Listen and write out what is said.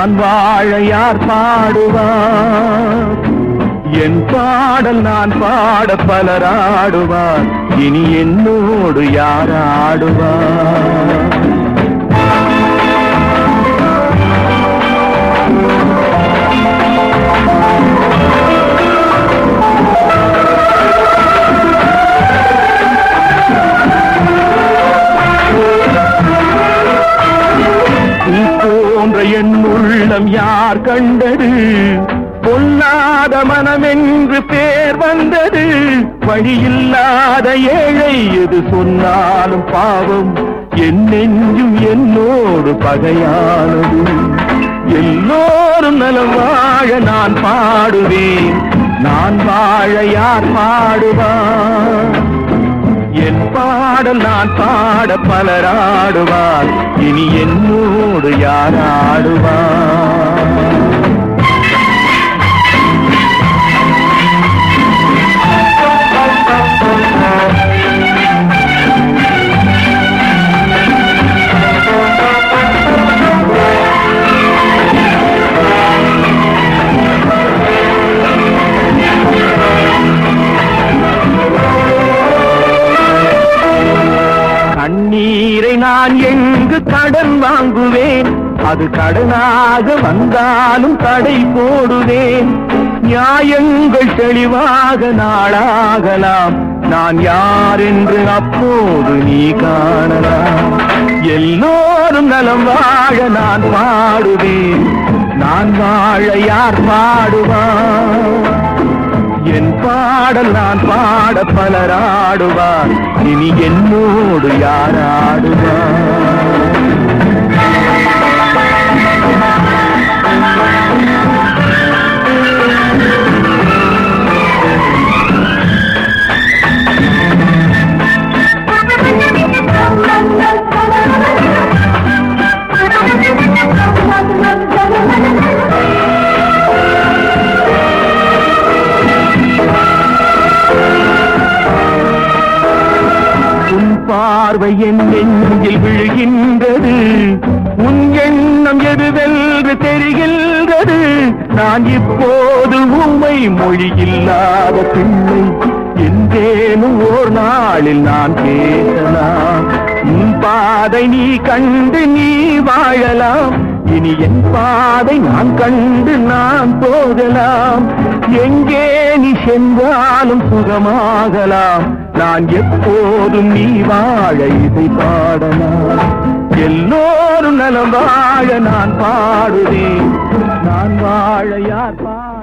நான் வாழ யார் பாடுவார் என் பாடல் நான் பாட பலராடுவார் இனி என்னோடு யார் ஆடுவார் நீ போன்ற என் உள்ளம் யார் கண்டது பொல்லாத மனமென்று பேர் வந்தது வழியில்லாத ஏழை எது சொன்னாலும் பாவம் என் நெஞ்சும் என்னோடு பகையானது எல்லோரும் நலம் வாழ நான் பாடுவேன் நான் வாழ யார் பாடுவார் என் பாடல் நான் பாட பலராடுவார் இனி என்னோடு யார் ஆடுவார் கண்ணீரை நான் எங்கு கடன் வாங்குவேன் அது கடனாக வந்தாலும் தடை போடுவேன் நியாயங்கள் தெளிவாக நாளாகலாம் நான் யார் என்று அப்போது நீ காணலாம் எல்லோரும் நலம் வாழ நான் பாடுவேன் நான் வாழ யார் பாடுவார் என் பாடல் நான் பாட பலராடுவார் இனி என்னோடு யார் ஆடுவார் உன் பார்வை என் நெஞ்சில் விழுகின்றது உன் எண்ணம் எதுவென்று தெரிகின்றது நான் இப்போது உண்மை மொழி இல்லாத பிள்ளை என்றேனும் ஓர் நாளில் நான் பேசலாம் உன் பாதை நீ கண்டு நீ வாழலாம் இனி என் பாதை நான் கண்டு நான் போகலாம் எங்கே நீ சென்றாலும் சுகமாகலாம் நான் எப்போதும் நீ வாழ இதை பாடலாம் எல்லோரும் நலம் வாழ நான் பாடுவேன் நான் வாழ யார் பாட